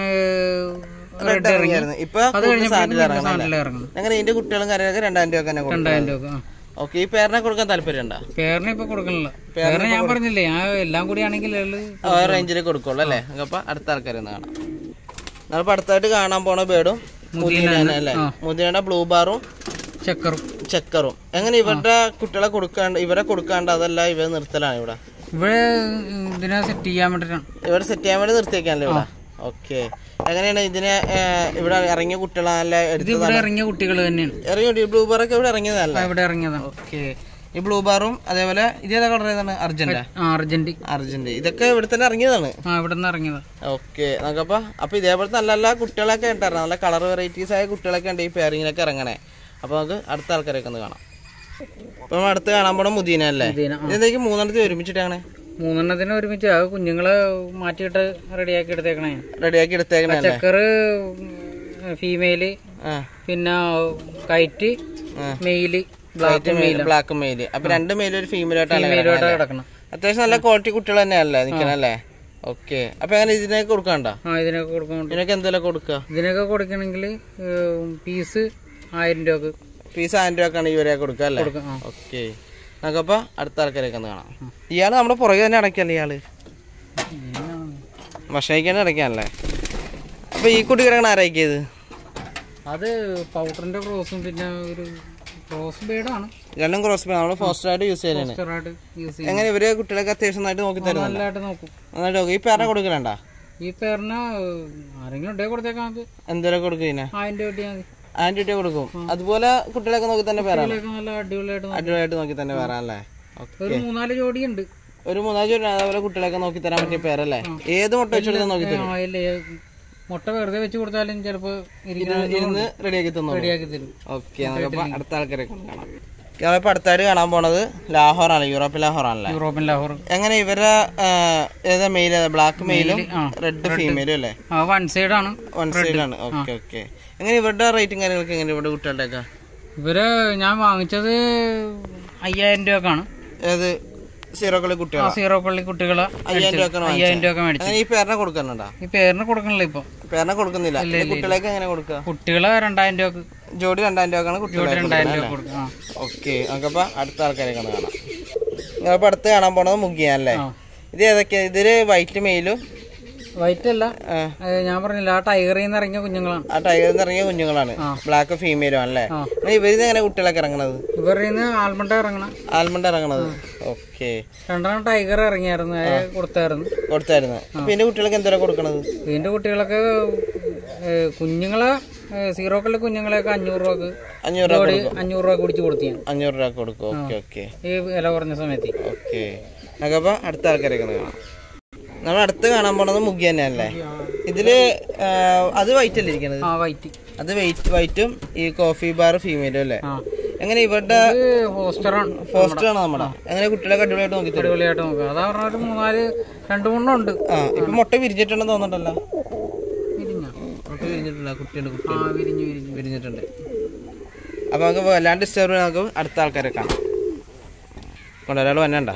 A: റെഡ് ഇറങ്ങിയായിരുന്നു ഇപ്പൊ സാൻഡിൽ ഇറങ്ങണം
B: സാൻഡിൽ ഇറങ്ങണം
A: അങ്ങനെ ഇതിന്റെ കുട്ടികളും കാര്യങ്ങളൊക്കെ രണ്ടായിരം രൂപ തന്നെ കൊടുക്കും
B: രണ്ടായിരം രൂപ ആ.
A: ഓക്കെ ഈ പേരിനെ കൊടുക്കാൻ താല്പര്യമുണ്ടോ
B: പേരിന് ഇപ്പൊ കൊടുക്കണില്ല പേരിന് ഞാൻ പറഞ്ഞില്ലേ ഞാൻ എല്ലാം കൂടി ആണെങ്കിൽ
A: ആ റേഞ്ചിൽ കൊടുക്കുള്ളൂ അല്ലേ അപ്പൊ അടുത്ത ആൾക്കാരെ ഒന്ന് കാണാം നമ്മളിപ്പോ അടുത്തായിട്ട് കാണാൻ പോണ ബേഡും മുദീന അല്ലേ മുദീനയുടെ ബ്ലൂ ബാറും
B: ചക്കറും
A: ചെക്കറും എങ്ങനെ ഇവരുടെ കുട്ടികളെ കൊടുക്കാണ്ട് ഇവരെ കൊടുക്കാണ്ട് അതല്ല ഇവരെ നിർത്തലാണ് ഇവിടെ
B: ഇവിടെ ഇതിനെ സെറ്റ് ചെയ്യാൻ വേണ്ടിട്ടാണ്
A: ഇവിടെ സെറ്റ് ചെയ്യാൻ വേണ്ടി നിർത്തിയേക്കാണല്ലോ ഇവിടെ ഓക്കെ എങ്ങനെയാണ് ഇതിനെ ഏ, ഇവിടെ ഇറങ്ങിയ കുട്ടികളെ നല്ല
B: ഇത്
A: എടുത്തതാണ്
B: ഇവിടെ ഇറങ്ങിയ കുട്ടികൾ തന്നെയാണ്
A: ഇറങ്ങി ബ്ലൂ ബാറൊക്കെ ഇവിടെ ഇറങ്ങിയതല്ല
B: ആ, ഇവിടെ ഇറങ്ങിയതാണ്
A: ഓക്കെ ഈ ബ്ലൂ ബാറും അതേപോലെ ഇതേതാ കളർ ഏതാണ് അർജന്റാ
B: ആ അർജന്റ്
A: അർജന്റ് ഇതൊക്കെ ഇവിടെ തന്നെ ഇറങ്ങിയതാണ്
B: ആ ഇവിടെ നിന്ന് ഇറങ്ങിയതാ
A: ഓക്കെ നമുക്കപ്പോ അപ്പൊ ഇതേപോലത്തെ നല്ല നല്ല കുട്ടികളൊക്കെ ഉണ്ടായിരുന്നു നല്ല കളർ വെറൈറ്റീസ് ആയ കുട്ടികളൊക്കെ ഉണ്ട് ഈ പെയറിങ്ങിലൊക്കെ ഇറങ്ങണേ അപ്പൊ നമുക്ക് അടുത്ത ആൾക്കാരൊക്കെ ഒന്ന് കാണാം അപ്പൊ നമ്മൾ അടുത്ത് കാണാൻ പോണ മുദീന അല്ലേ
B: മുദീന, ആ.
A: ഇതെന്തായാലും മൂന്നെണ്ണത്തിൽ ഒരുമിച്ചിട്ടാണ്
B: മൂന്നെണ്ണത്തിന് ഒരുമിച്ച് ആ കുഞ്ഞുങ്ങളെ മാറ്റിയിട്ട് റെഡിയാക്കി എടുത്തേക്കണേ
A: റെഡിയാക്കി എടുത്തേക്കണേ അല്ലേ
B: ചക്കറ് ഫീമെയില്
A: ആ
B: പിന്നെ കൈറ്റ്
A: ആ.
B: Male black male
A: black male അപ്പൊ രണ്ട് മെയിലും ഒരു ഫീമെയിൽ ആയിട്ടാണ്
B: ഫീമെയിലോട്ട് കിടക്കണം
A: അത്യാവശ്യം നല്ല ക്വാളിറ്റി കുട്ടികൾ തന്നെയല്ലേ നിക്കണല്ലേ ഓക്കെ അപ്പൊ എങ്ങനെ ഇതിനൊക്കെ കൊടുക്കണ്ട
B: ആ ഇതിനൊക്കെ കൊടുക്കാൻ
A: ഇതിനൊക്കെ എന്തെല്ലാം കൊടുക്കുക
B: ഇതിനൊക്കെ കൊടുക്കണമെങ്കിൽ പീസ് ആയിരം രൂപക്ക്
A: പീസ് ആയിരം രൂപ ആണ് ഇവരെ കൊടുക്കുക അല്ലേ
B: കൊടുക്കാം ആ
A: ഓക്കെ നമുക്കപ്പോ അടുത്ത ആൾക്കാരൊക്കെ ഒന്ന് കാണാം ഇയാള് നമ്മുടെ പുറകെ തന്നെ അടയ്ക്കല്ലേ ഇയാള് ഭക്ഷണം കഴിക്കാൻ അടയ്ക്കാനല്ലേ അപ്പൊ ഈ കുട്ടി കിടക്കണ ആരാക്കിയത്
B: അത് പൗഡറിന്റെ ക്രോസും പിന്നെ ഒരു ക്രോസ് ബേഡാണ്
A: രണ്ടും ക്രോസ് നമ്മൾ ഫോസ്റ്റർ ആയിട്ട് യൂസ് ചെയ്യുന്നതാണ്
B: ചെറുതായിട്ട് യൂസ് ചെയ്യും
A: എങ്ങനെ ഇവര് കുട്ടികളൊക്കെ അത്യാവശ്യം നന്നായിട്ട് നോക്കി തരുന്നുണ്ട്
B: നല്ലതായിട്ട് നോക്കും
A: നന്നായിട്ട് നോക്കി ഈ പേര കൊടുക്കലണ്ട
B: ഈ പേരിന് ആരെങ്കിലും ഉണ്ടെങ്കിൽ കൊടുത്തേക്കാം നമുക്ക്
A: എന്തോരം കൊടുക്കും ഇതിനെ
B: ആയിരം രൂപ കിട്ടിയാൽ മതി
A: ആയിരം രൂപ കൊടുക്കും അതുപോലെ കുട്ടികളൊക്കെ നോക്കി തന്നെ പേരാണ്
B: ഇതിലൊക്കെ നല്ല അടിപൊളിയായിട്ട് നോക്കും
A: അടിപൊളിയായിട്ട് നോക്കി തന്നെ പേരാണല്ലേ ഓക്കെ
B: ഒരു മൂന്നാല് ജോഡിയുണ്ട്
A: ഒരു മൂന്നാല് രൂപ അതേപോലെ കുട്ടികളൊക്കെ നോക്കി തരാൻ പറ്റിയ പേരല്ലേ ഏത് മുട്ട വെച്ചെടുത്ത് നോക്കി തരും
B: ആ, ഇല്ല മുട്ട വെറുതെ വെച്ച് കൊടുത്താലും ചിലപ്പോ
A: ഇരുന്ന് റെഡിയാക്കി തന്നു
B: റെഡിയാക്കി തരും
A: ഓക്കെ നമുക്കപ്പോ അടുത്ത ആൾക്കാരെ കാണാം ഞങ്ങളിപ്പോ അടുത്തായിട്ട് കാണാൻ പോണത് ലാഹോറാണ് യൂറോപ്പ് ലാഹോറാണല്ലേ
B: യൂറോപ്യൻ ലാഹോർ
A: എങ്ങനെ ഇവരുടെ ആ, ഏതാ മെയിൽ ബ്ലാക്ക് മെയിലും
B: ആ,
A: റെഡ് ഫീമെയിലും അല്ലേ
B: ആ വൺ സൈഡ് ആണ്
A: വൺ സൈഡ് ആണ് ഓക്കെ ഓക്കെ എങ്ങനെ ഇവരുടെ റേറ്റും കാര്യങ്ങളൊക്കെ എങ്ങനെ ഇവിടെ കുട്ടികളുടെ ഒക്കെ
B: ഇവര് ഞാൻ വാങ്ങിച്ചത് അയ്യായിരം രൂപക്കാണ്
A: ഏത് സീറോ കളി
B: ആ
A: കുട്ടികളാ
B: സീറോ പള്ളി കുട്ടികളെ
A: അയ്യായിരം രൂപക്കാണ്
B: അയ്യായിരം രൂപ മേടിച്ചു
A: അങ്ങനെ ഈ പേരിനെ കൊടുക്കുന്നുണ്ടാ
B: ഈ പേരിന് കൊടുക്കണില്ല ഇപ്പൊ
A: പേരിനെ കൊടുക്കുന്നില്ല ഈ കുട്ടികളെയൊക്കെ എങ്ങനെ കൊടുക്കുക
B: കുട്ടികളെ രണ്ടായിരം രൂപക്ക്
A: ജോഡി രണ്ടായിരം രൂപക്കാണ് കുട്ടികളെ
B: രണ്ടായിരം രൂപ കൊടുക്കും ആ
A: ഓക്കെ നമുക്കപ്പോ അടുത്ത ആൾക്കാരെ കാണാം ഞങ്ങളിപ്പോ അടുത്ത് കാണാൻ പോണത് മുഗിയാനല്ലേ
B: ആ.
A: ഇത് ഏതൊക്കെയാ ഇതില് വൈറ്റ് മെയിലും
B: വൈറ്റ് അല്ല
A: ആ,
B: ഏ, ഞാൻ പറഞ്ഞില്ല ആ ടൈഗറിൽ നിന്ന് ഇറങ്ങിയ കുഞ്ഞുങ്ങളാണ്
A: ആ ടൈഗറിൽ നിന്ന് ഇറങ്ങിയ കുഞ്ഞുങ്ങളാണ്
B: ആ.
A: ബ്ലാക്ക് ഫീമെയിലും ആണല്ലേ
B: ആ.
A: എന്നാ ഇവരിന്ന് എങ്ങനെ കുട്ടികളൊക്കെ ഇറങ്ങണത്
B: ഇവരിൽ നിന്ന് ആൽമണ്ട ഇറങ്ങണം
A: ആൽമണ്ട് ഇറങ്ങണത് ഓക്കെ
B: രണ്ടെണ്ണം ടൈഗർ ഇറങ്ങിയായിരുന്നു അത് കൊടുത്തായിരുന്നു
A: കൊടുത്തായിരുന്നു അപ്പൊ ഇതിന്റെ കുട്ടികൾക്ക് എന്തോരം കൊടുക്കണത്
B: ഇതിന്റെ കുട്ടികളൊക്കെ ഏ, കുഞ്ഞുങ്ങളെ ഏ, സീറോ കള്ളി കുഞ്ഞുങ്ങളെയൊക്കെ അഞ്ഞൂറ് രൂപക്ക്
A: അഞ്ഞൂറ് രൂപ
B: ജോഡി അഞ്ഞൂറ് രൂപ കുടിച്ച് കൊടുത്തു ഞാൻ
A: അഞ്ഞൂറ് രൂപ കൊടുക്കും ഓക്കെ ഓക്കെ
B: ഈ വില കുറഞ്ഞ സമയത്ത്
A: ഓക്കെ നമുക്കപ്പോ അടുത്ത ആൾക്കാരൊക്കെ ഒന്ന് കാണാം നമ്മൾ അടുത്ത് കാണാൻ പോണത് മുഗി തന്നെയല്ലേ ഇതില് ആ, അത് വൈറ്റ് അല്ലേ ഇരിക്കണത്
B: ആ വൈറ്റ്
A: അത് വൈറ്റ് വൈറ്റും ഈ കോഫി ബാർ ഫീമെയിലും അല്ലേ
B: ആ
A: എങ്ങനെ ഇവരുടെ
B: ഇത് ഹോസ്റ്ററാണ്
A: ഫോസ്റ്റർ ആണ് നമ്മുടെ എങ്ങനെ കുട്ടികളെ അടിപൊളിയായിട്ട് നോക്കി തരും
B: അടിപൊളിയായിട്ട് നോക്കുക അതാ പറഞ്ഞ മൂന്നാല് രണ്ട് മൂന്നെണ്ണം ഉണ്ട്
A: ആ ഇപ്പൊ മുട്ട വിരിഞ്ഞിട്ടുണ്ടെന്ന് തോന്നുന്നുണ്ടല്ലോ
B: വിരിഞ്ഞ
A: മുട്ട വിരിഞ്ഞിട്ടില്ല കുട്ടിയുണ്ട് കുട്ടി
B: ആ വിരിഞ്ഞു വിരിഞ്ഞു
A: വിരിഞ്ഞിട്ടുണ്ട് അപ്പൊ നമുക്ക് വല്ലാണ്ട് ഡിസ്റ്റർബ് നമുക്ക് അടുത്ത ആൾക്കാരെ കാണാം കൊണ്ട് ഒരാൾ വന്നണ്ട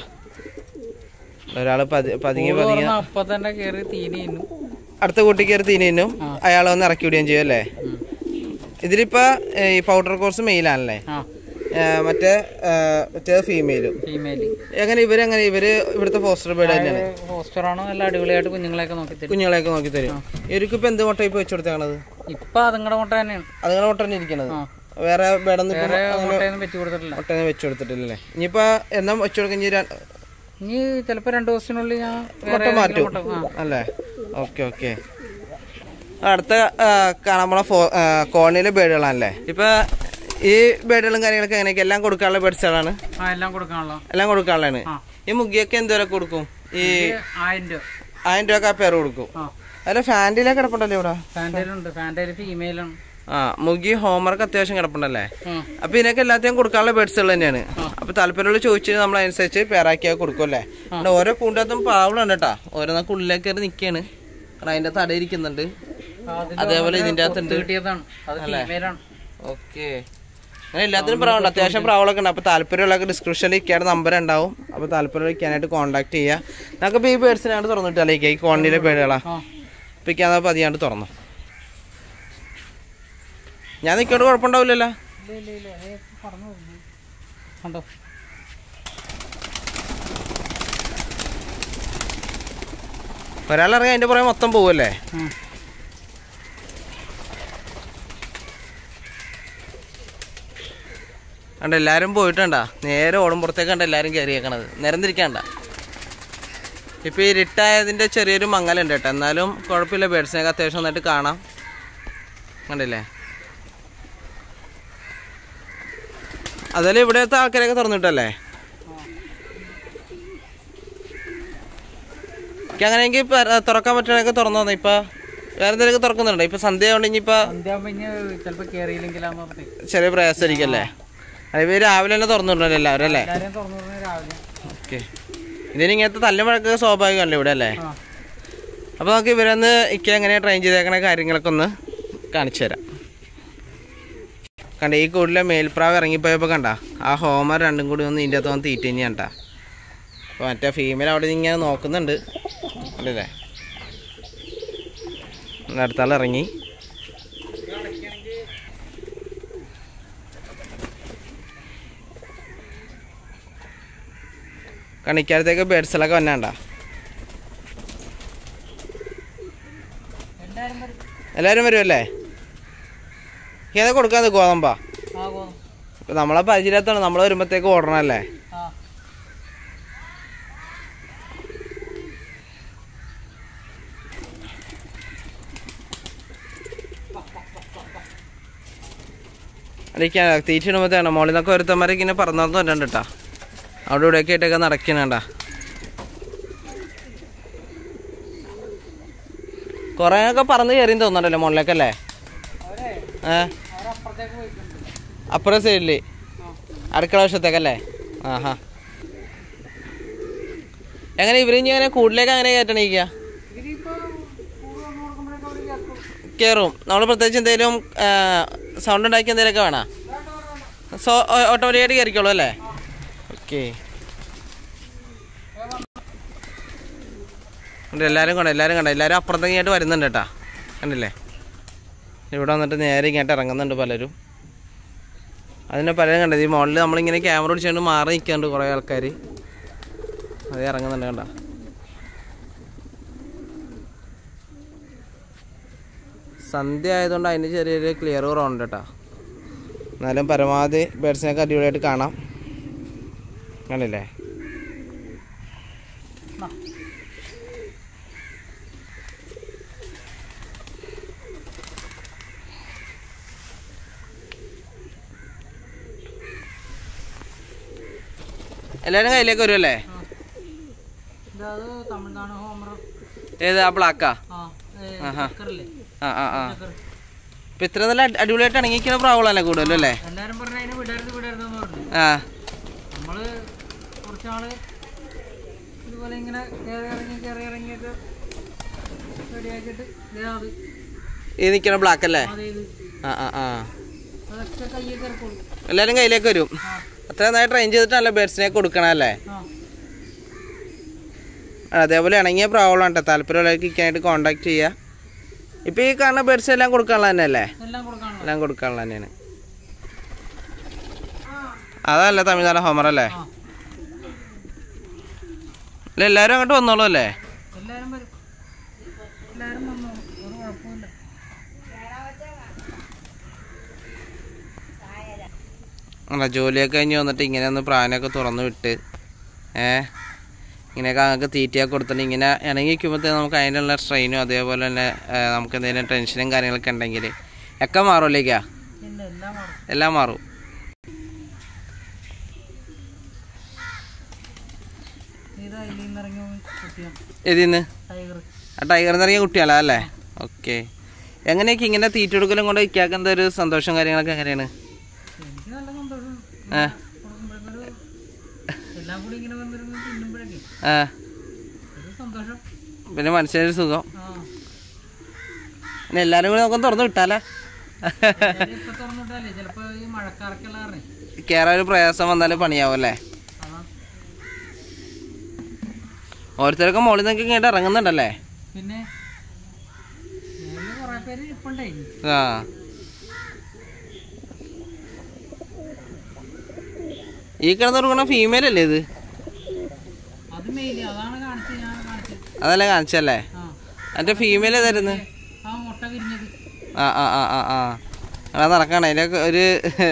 A: ഒരാൾ പതി പതുങ്ങി പതുങ്ങി
B: തുറന്ന അപ്പൊ തന്നെ കേറി തീനിന്നു
A: അടുത്ത കൂട്ടി കയറി തീനും അയാളെ ഒന്ന് ഇറക്കി വിടുകയും ചെയ്യും അല്ലേ ഇതിലിപ്പോ ഏ, ഈ പൗഡർ കോഴ്സ് മെയിലാണല്ലേ
B: ആ
A: ഏ, മറ്റേ ഏ, മറ്റേ ഫീമെയിലും
B: ഫീമെയില്
A: എങ്ങനെ ഇവരെങ്ങനെ ഇവര് ഇവിടുത്തെ ഫോസ്റ്റർ ബേഡ് തന്നെയാണ്
B: ഹോസ്റ്ററാണ് നല്ല അടിപൊളിയായിട്ട് കുഞ്ഞുങ്ങളെയൊക്കെ നോക്കി തരും
A: കുഞ്ഞുങ്ങളെയൊക്കെ നോക്കി തരും ഇവർക്ക് ഇപ്പൊ എന്ത് മുട്ട ഇപ്പൊ വെച്ചു കൊടുത്തേക്കണത്
B: ഇപ്പൊ അതുങ്ങളുടെ മുട്ട തന്നെയാണ്
A: അതുങ്ങളെ മുട്ട തന്നെ ഇരിക്കണത്
B: ആ.
A: വേറെ ബേഡൊന്നും ഇപ്പൊ
B: വേറെ മുട്ടയൊന്നും വെച്ച് കൊടുത്തിട്ടില്ല
A: മുട്ടയൊന്നും വെച്ചു കൊടുത്തിട്ടില്ലേ ഇനിയിപ്പോ എന്നാ വെച്ചു കൊടുക്കാൻ ഇനി ര-
B: ഇനി ചിലപ്പോ രണ്ടു ദിവസത്തിനുള്ളിൽ ഞാൻ വേറെ
A: മുട്ട മാറ്റും
B: ഏതെങ്കിലും മുട്ട ആ
A: അല്ലേ ഓക്കെ ഓക്കെ അടുത്ത ആ, കാണാൻ പോണ ഫോ കോളനിയിലെ ബേഡുകളാണല്ലേ ഇപ്പൊ ഈ ബേഡുകളും കാര്യങ്ങളൊക്കെ എങ്ങനെയൊക്കെ എല്ലാം കൊടുക്കാനുള്ള ബേഡ്സുകളാണ്
B: ആ എല്ലാം കൊടുക്കാനുള്ള
A: എല്ലാം കൊടുക്കാനുള്ളതാണ്
B: ആ.
A: ഈ മുഗിയൊക്കെ എന്തോരം കൊടുക്കും ഈ
B: ഇത് ആയിരം രൂപ
A: ആയിരം രൂപ ആ പേര് കൊടുക്കും
B: ആ
A: അല്ല ഫാൻറ്റിലൊക്കെ കിടപ്പുണ്ടല്ലോ ഇവിടെ
B: ഫാൻറ്റയിലുണ്ട് ഫാൻറ്റയിൽ ഫീമെയിലാണ്
A: ആ മുഗി ഹോംവർക്ക് അത്യാവശ്യം കിടപ്പുണ്ടല്ലേ
B: ആ
A: അപ്പൊ ഇതിനൊക്കെ എല്ലാத்தைയും കൊടുക്കാനുള്ള ബേഡ്സുകൾ തന്നെയാണ് അപ്പൊ താല്പര്യമുള്ള ചോദിച്ചിട്ട് നമ്മൾ അതിനനുസരിച്ച് പേരാക്കിയാൽ കൊടുക്കുമല്ലേ പിന്നെ ഓരോ പൂണ്ടത്തും പാവളാണ് കേട്ടാ ഓരോന്നൊക്കെ ഉള്ളിലേക്ക് കയറി നിൽക്കുകയാണ് കാരണം അതിന്റെ തട ഇരിക്കുന്നുണ്ട് അതേപോലെ ഇതിന്റെ അകത്തുണ്ട്
B: കിട്ടിയതാണ് അത് ഫീമെയിലാണ്
A: ഓക്കെ അങ്ങനെ എല്ലാത്തിനും പ്രാവുണ്ട് അത്യാവശ്യം പ്രാവളൊക്കെ ഉണ്ട് അപ്പൊ താല്പര്യമുള്ളവർക്ക് ഡിസ്ക്രിപ്ഷനിൽ ഇരിക്കാതെ നമ്പർ ഉണ്ടാവും അപ്പൊ താല്പര്യം ഇരിക്കാനായിട്ട് കോൺടാക്ട് ചെയ്യാം നമുക്കിപ്പോ ഈ ബേഡ്സിനാണ് തുറന്നിട്ടല്ലേ ഈ കോളനിയിലെ ബേഡുകളാ
B: ആ
A: ഇപ്പൊ ഇരിക്കാൻ പതിയാണ്ട് തുറന്നു ഞാൻ നിൽക്കോണ്ട് കുഴപ്പമുണ്ടാവില്ലല്ലോ
B: ഇല്ല ഇല്ല ഇല്ല ഏ, പറഞ്ഞു കൊടുത്തു. കണ്ടോ
A: ഒരാളിറങ്ങി അതിന്റെ പുറകെ മൊത്തം പോവല്ലേ
B: ആ
A: കണ്ട എല്ലാരും പോയിട്ടുണ്ടാ നേരെ ഓടുമ്പുറത്തേക്ക് കണ്ട എല്ലാരും കയറിയേക്കണത് നിരന്തിരിക്കണ്ട ഇപ്പോൾ ഇരുട്ടായതിൻ്റെ ചെറിയൊരു മങ്ങലുണ്ട് കേട്ടോ എന്നാലും കുഴപ്പമില്ല ബേഡ്സിനൊക്കെ അത്യാവശ്യം നന്നായിട്ട് കാണാം കണ്ടില്ലേ അതല്ലേ ഇവിടുത്തെ ആൾക്കാരൊക്കെ തുറന്നിട്ടല്ലേ എനിക്ക് അങ്ങനെയെങ്കിൽ തുറക്കാൻ പറ്റണമെങ്കിൽ തുറന്നു തന്നെ ഇപ്പം വേറെ എന്തെങ്കിലും തുറക്കുന്നുണ്ടോ ഇപ്പം സന്ധ്യ ആയതുകൊണ്ട് ഇനിയിപ്പോൾ
B: സന്ധ്യാകുമ്പോ ഇനി ചിലപ്പോ കേറിയില്ലെങ്കിലാന്ന് പറഞ്ഞിട്ട്
A: ചെറിയ പ്രയാസമായിരിക്കല്ലേ അത് രാവിലെ തന്നെ തുറന്നിട്ടുണ്ടല്ലോ എല്ലാവരും അല്ലേ
B: എല്ലാരെയും തുറന്നു പറഞ്ഞ രാവിലെ
A: ഓക്കെ ഇതിന് ഇങ്ങനത്തെ തല്ലും വഴക്കൊക്കെ സ്വാഭാവികമല്ലേ ഇവിടെ അല്ലേ
B: ആ
A: അപ്പോൾ നമുക്ക് ഇവരൊന്ന് ഇക്ക എങ്ങനെ ട്രെയിൻ ചെയ്തേക്കണ കാര്യങ്ങളൊക്കെ ഒന്ന് കാണിച്ചു തരാം കണ്ട ഈ കൂടിലെ മേൽപ്രാവ് ഇറങ്ങിപ്പോയപ്പോൾ കണ്ട ആ ഹോമർ രണ്ടും കൂടി ഒന്ന് ഇതിൻ്റെ അകത്ത് വന്ന് തീറ്റ തന്നെയാണ് കേട്ടോ അപ്പോൾ മറ്റേ ഫീമെയിൽ അവിടെ നിന്ന് ഇങ്ങനെ നോക്കുന്നുണ്ട് അല്ലേ അടുത്താൾ ഇറങ്ങി കണിക്കാലത്തേക്ക് ബേഡ്സിലൊക്കെ വന്നാണ്ട
B: എല്ലാരും വരും
A: എല്ലാവരും വരുമല്ലേ ഏതാ കൊടുക്കാൻ ഗോതമ്പാ
B: ആ പോന്നു
A: ഇപ്പം നമ്മളെ പരിചയത്താണ് നമ്മൾ വരുമ്പോഴത്തേക്ക് ഓടണല്ലേ
B: ആ
A: അടിക്കാൻ തീറ്റ ഇടുമ്പോഴത്തേണ് മോളിൽ നിന്നൊക്കെ ഒരുത്തന്മാരൊക്കെ ഇങ്ങനെ പറന്നു വന്നിട്ടുണ്ട് കേട്ടാ അവിടെ ഇവിടെയൊക്കെ ആയിട്ടൊക്കെ നടക്കണേണ്ടാ കുറേ ഒക്കെ പറന്ന് കയറി തോന്നണ്ടല്ലോ മുകളിലേക്കല്ലേ
B: അവരെ
A: ഏ
B: അവരപ്പുറത്തേക്ക് പോയിട്ടുണ്ട്
A: അപ്പുറം സൈഡിൽ
B: ആ
A: അടുക്കള വശത്തേക്കല്ലേ ആഹാ എങ്ങനെ ഇവര് ഇനി അങ്ങനെ കൂടുതലേക്ക് അങ്ങനെ കയറ്റണിക്കുക
B: ഇതിപ്പോ കൂട് വന്ന് നോക്കുമ്പോഴേക്കും അവര് കേൾക്കും
A: കയറും നമ്മൾ പ്രത്യേകിച്ച് എന്തെങ്കിലും സൗണ്ട് ഉണ്ടാക്കി എന്തെങ്കിലുമൊക്കെ വേണോ സോ ഓട്ടോമാറ്റിക്കായിട്ട് കയറിക്കോളൂ അല്ലേ ഓക്കെ ഉണ്ട് എല്ലാവരും കണ്ടോ എല്ലാവരും കണ്ടോ എല്ലാവരും അപ്പുറത്തേക്ക് ആയിട്ട് വരുന്നുണ്ട് കേട്ടാ കണ്ടില്ലേ ഇവിടെ വന്നിട്ട് നേരെ ഇങ്ങോട്ട് ഇറങ്ങുന്നുണ്ട് പലരും അതിനെ പലരും കണ്ടത് ഈ മോളിൽ നമ്മളിങ്ങനെ ക്യാമറ പിടിച്ചുകൊണ്ട് മാറി നിൽക്കുന്നുണ്ട് കുറേ ആൾക്കാർ അത് ഇറങ്ങുന്നുണ്ട് കണ്ടോ സന്ധ്യ ആയതുകൊണ്ട് അതിന് ചെറിയൊരു ക്ലിയർ കുറവുണ്ട് കേട്ടോ എന്നാലും പരമാവധി ബേഡ്സിനൊക്കെ അടിപൊളിയായിട്ട് കാണാം കണ്ടില്ലേ
B: ആ.
A: എല്ലാവരും കയ്യിലേക്ക് വരുമല്ലേ
B: ആ. ഇത് അത് തമിഴ്നാട് ഹോമർ
A: ഏത് ആ ബ്ലാക്കാ
B: ആ ഏ,
A: ആഹാ.
B: ചക്കരല്ലേ
A: ആ ആ ആ
B: ചക്കര.
A: ഇപ്പം ഇത്ര നല്ല അടി- അടിപൊളിയായിട്ട് ഇണങ്ങിക്കുന്ന പ്രാവുകളല്ലേ കൂടുതലും അല്ലേ
B: എല്ലാരും പറഞ്ഞ അതിന് വിടരുത് വിടരുതെന്ന് പറഞ്ഞു
A: ആ
B: നമ്മള് കുറച്ചാള് ഇതുപോലെ ഇങ്ങനെ കയറി ഇറങ്ങി കയറി ഇറങ്ങിയൊക്കെ റെഡിയാക്കിയിട്ട് ദേ അത്
A: ഈ നിൽക്കുന്ന ബ്ലാക്ക് അല്ലേ
B: അത് ഇത്
A: ആ ആ ആ
B: അതൊക്കെ കയ്യിൽ കയറിക്കോളൂ
A: എല്ലാവരും കയ്യിലേക്ക് വരും
B: ആ
A: അത്ര നന്നായി ട്രെയിൻ ചെയ്തിട്ടല്ലേ ബേഡ്സിനെ കൊടുക്കണല്ലേ
B: ആ
A: അതേപോലെ ഇണങ്ങിയ പ്രാവുകളാണ് കേട്ടോ താല്പര്യമുള്ളവർക്ക് ഇരിക്കാനായിട്ട് കോൺടാക്ട് ചെയ്യുക ഇപ്പം ഈ കാണുന്ന ബേഡ്സ് എല്ലാം കൊടുക്കാനുള്ള തന്നെ അല്ലേ
B: എല്ലാം കൊടുക്കാനുള്ള
A: എല്ലാം കൊടുക്കാനുള്ള തന്നെയാണ് അതല്ല തമിഴ്നാട് ഹോമർ അല്ലേ
B: ആ
A: അല്ല എല്ലാവരും അങ്ങോട്ട് വന്നോളൂ അല്ലേ
B: എല്ലാരും വരും എല്ലാരും വന്നോളൂ ഒരു കുഴപ്പമില്ല
A: അല്ല ജോലിയൊക്കെ കഴിഞ്ഞ് വന്നിട്ട് ഇങ്ങനെ ഒന്ന് പ്രാനൊക്കെ തുറന്ന് വിട്ട് ഏ ഇങ്ങനെയൊക്കെ അങ്ങക്ക് തീറ്റയൊക്കെ കൊടുത്തിട്ട് ഇങ്ങനെ ഇണങ്ങി വയ്ക്കുമ്പോഴത്തേക്ക് നമുക്ക് അതിനുള്ള സ്ട്രെയിനും അതേപോലെ തന്നെ ഏ, നമുക്ക് എന്തെങ്കിലും ടെൻഷനും കാര്യങ്ങളൊക്കെ ഉണ്ടെങ്കിൽ ഒക്കെ മാറുമല്ലേക്കാ
B: പിന്നെ എല്ലാം മാറും
A: എല്ലാം മാറും
B: ഇത് അതിൽ നിന്ന് ഇറങ്ങി കുട്ടിയാണ്
A: ഇതിന്ന്
B: ടൈഗർ
A: ആ ടൈഗറിൽ ഇറങ്ങിയ കുട്ടികളാ അല്ലേ ഓക്കെ എങ്ങനെയൊക്കെ ഇങ്ങനെ തീറ്റ കൊടുക്കലും കൊണ്ട് ഇക്കാക്ക് എന്താ ഒരു സന്തോഷം കാര്യങ്ങളൊക്കെ എങ്ങനെയാണ്
B: എനിക്ക് നല്ല സന്തോഷം
A: ആ
B: കൊടുക്കുമ്പോഴേക്കൊരു എല്ലാം കൂടി ഇങ്ങനെ വന്നിരുന്ന് തിന്നുമ്പോഴേക്ക്
A: ആ
B: ഒരു സന്തോഷം
A: പിന്നെ മനസ്സിനൊരു സുഖം
B: ആ
A: പിന്നെ എല്ലാവരും കൂടി നമുക്ക് തുറന്ന് വിട്ടാലേ
B: എല്ലാരും ഇപ്പൊ തുറന്നിട്ടല്ലേ ചിലപ്പോ ഈ മഴക്കാർക്കുള്ള കാരണം
A: കയറാൻ ഒരു പ്രയാസം വന്നാലും പണിയാവും അല്ലേ
B: അതാ
A: ഓരോരുത്തരൊക്കെ മുകളിൽ നിന്നൊക്കെ ഇങ്ങോട്ട് ഇറങ്ങുന്നുണ്ടല്ലേ
B: പിന്നെ കുറെ പേര് ഇപ്പണ്ടേ
A: ആ ഈ കിടന്ന് തുടങ്ങണ ഫീമെയിൽ അല്ലേ ഇത്
B: അത് മെയില് അതാണ് കാണിച്ചത് ഞാൻ കാണിച്ചത്
A: അതല്ലേ കാണിച്ചല്ലേ
B: ആ
A: അതിന്റെ ഫീമെയിൽ ഏതായിരുന്നു
B: ആ മുട്ട വിരിഞ്ഞത്
A: ആ ആ ആ ആ ആ അവിടെ നടക്കണ അതിലൊക്കെ ഒരു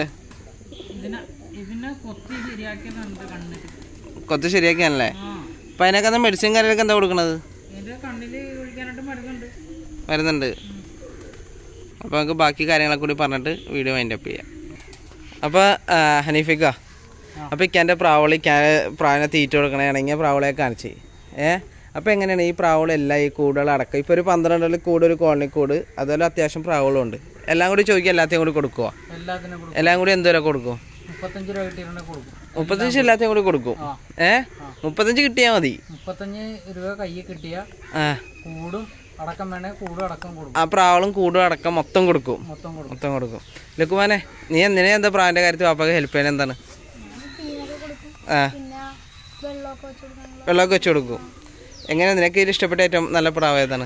B: ഇതിനെ ഇതിനെ കൊത്തി ശരിയാക്കിയതുണ്ട് കണ്ണിട്ട്
A: കൊത്ത് ശരിയാക്കിയാണല്ലേ
B: ആ
A: അപ്പം അതിനൊക്കെ മെഡിസിൻ കാര്യങ്ങളൊക്കെ എന്താ കൊടുക്കണത്
B: ഇതിൻ്റെ കണ്ണിൽ ഒഴിക്കാനായിട്ട് മരുന്നുണ്ട്
A: വരുന്നുണ്ട് അപ്പോൾ നമുക്ക് ബാക്കി കാര്യങ്ങളൊക്കെ കൂടി പറഞ്ഞിട്ട് വീഡിയോ വൈൻഡ് അപ്പ് ചെയ്യാം അപ്പോൾ ഹനീഫിക്ക അപ്പോൾ ഇക്കാൻ്റെ പ്രാവളി പ്രാവിനെ തീറ്റ കൊടുക്കണമെങ്കിൽ പ്രാവളെ കാണിച്ച് ഏ അപ്പോൾ എങ്ങനെയാണ് ഈ പ്രാവളെല്ലാം ഈ കൂടുകൾ അടക്കം ഇപ്പോൾ ഒരു പന്ത്രണ്ടിൽ കൂട് ഒരു കോളനി കൂട് അതുപോലെ അത്യാവശ്യം പ്രാവളും ഉണ്ട് എല്ലാം കൂടി ചോദിക്കുക എല്ലാத்தைയും കൂടി കൊടുക്കുക
B: എല്ലാത്തിനും കൊടുക്കും
A: എല്ലാം കൂടി എന്തോരം കൊടുക്കും
B: മുപ്പത്തഞ്ച് രൂപ കിട്ടിയിട്ടുണ്ടെങ്കിൽ കൊടുക്കും
A: മുപ്പത്തഞ്ച് എല്ലാத்தைയും കൂടി കൊടുക്കും
B: ആ
A: ഏ മുപ്പത്തഞ്ച് കിട്ടിയാൽ മതി
B: മുപ്പത്തഞ്ച് രൂപ കയ്യിൽ കിട്ടിയ
A: ആ
B: കൂടും അടക്കം വേണേ കൂടും അടക്കം കൊടുക്കും
A: ആ പ്രാവളും കൂടും അടക്കം മൊത്തം കൊടുക്കും
B: മൊത്തം കൊടുക്കും
A: മൊത്തം കൊടുക്കും ലക്കുമാനെ നീ എന്തിനാ എന്താ പ്രാവിൻ്റെ കാര്യത്തിൽ പാപ്പക്ക് ഹെൽപ്പ് ചെയ്യാൻ എന്താണ് ആ വെള്ളമൊക്കെ വെച്ച് കൊടുക്കും എങ്ങനെ നിനക്ക് ഇതിൽ ഇഷ്ടപ്പെട്ട ഏറ്റവും നല്ല പ്രാവ് ഏതാണ്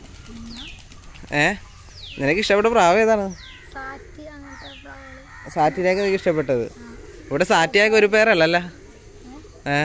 A: ഏ നിനക്ക് ഇഷ്ടപ്പെട്ട പ്രാവ് ഏതാണ് സാറ്റിനൊക്കെ നിനക്ക് ഇഷ്ടപ്പെട്ടത് ഇവിടെ സാറ്റിയൊക്കെ ഒരു പേരല്ലല്ലോ ഏ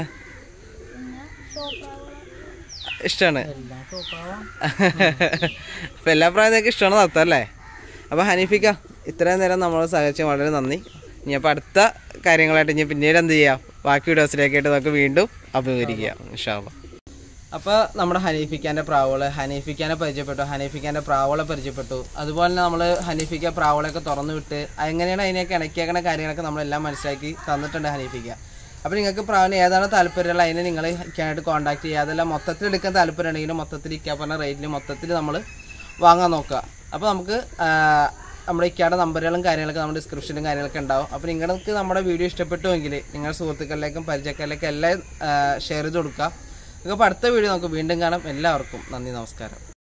A: ഇഷ്ടമാണ്
B: എല്ലാം സോപ്പാവാം
A: അപ്പം എല്ലാ പ്രായം നിനക്ക് ഇഷ്ടമാണ് നടത്താം അല്ലേ അപ്പോൾ ഹനീഫിക്ക ഇത്രയും നേരം നമ്മൾ സഹകരിച്ച വളരെ നന്ദി ഇനി അപ്പോൾ അടുത്ത കാര്യങ്ങളായിട്ട് ഇനി പിന്നീട് എന്ത് ചെയ്യാം ബാക്കി വീഡിയോസിലേക്കായിട്ട് നമുക്ക് വീണ്ടും അഭിമുഖീകരിക്കാം ഇൻഷാല്ല അപ്പോൾ നമ്മുടെ ഹനീഫിക്കാൻ്റെ പ്രാവുകൾ ഹനീഫിക്കാനെ പരിചയപ്പെട്ടു ഹനീഫിക്കാൻ്റെ പ്രാവുകളെ പരിചയപ്പെട്ടു അതുപോലെ തന്നെ നമ്മൾ ഹനീഫിക്ക പ്രാവുകളെയൊക്കെ തുറന്നു വിട്ട് എങ്ങനെയാണ് അതിനെയൊക്കെ ഇണക്കിയേക്കണ കാര്യങ്ങളൊക്കെ നമ്മളെല്ലാം മനസ്സിലാക്കി തന്നിട്ടുണ്ട് ഹനീഫിക്ക അപ്പോൾ നിങ്ങൾക്ക് പ്രാവിന് ഏതാണ് താല്പര്യമുള്ള അതിനെ നിങ്ങൾ ഇക്കാനായിട്ട് കോൺടാക്ട് ചെയ്യുക അതെല്ലാം മൊത്തത്തിൽ എടുക്കാൻ താല്പര്യം ഉണ്ടെങ്കിൽ മൊത്തത്തിൽ ഇക്കാൻ പറഞ്ഞ റേറ്റിൽ മൊത്തത്തിൽ നമ്മൾ വാങ്ങാൻ നോക്കുക അപ്പോൾ നമുക്ക് ആ, നമ്മുടെ ഇക്കയുടെ നമ്പറുകളും കാര്യങ്ങളൊക്കെ നമ്മുടെ ഡിസ്ക്രിപ്ഷനും കാര്യങ്ങളൊക്കെ ഉണ്ടാവും അപ്പോൾ നിങ്ങൾക്ക് നമ്മുടെ വീഡിയോ ഇഷ്ടപ്പെട്ടുവെങ്കിൽ നിങ്ങളുടെ സുഹൃത്തുക്കളിലേക്കും പരിചയക്കാരിലേക്കും എല്ലാം ഷെയർ ചെയ്ത് കൊടുക്കുക നിങ്ങൾക്ക് അപ്പോൾ അടുത്ത വീഡിയോ നമുക്ക് വീണ്ടും കാണാം എല്ലാവർക്കും നന്ദി നമസ്കാരം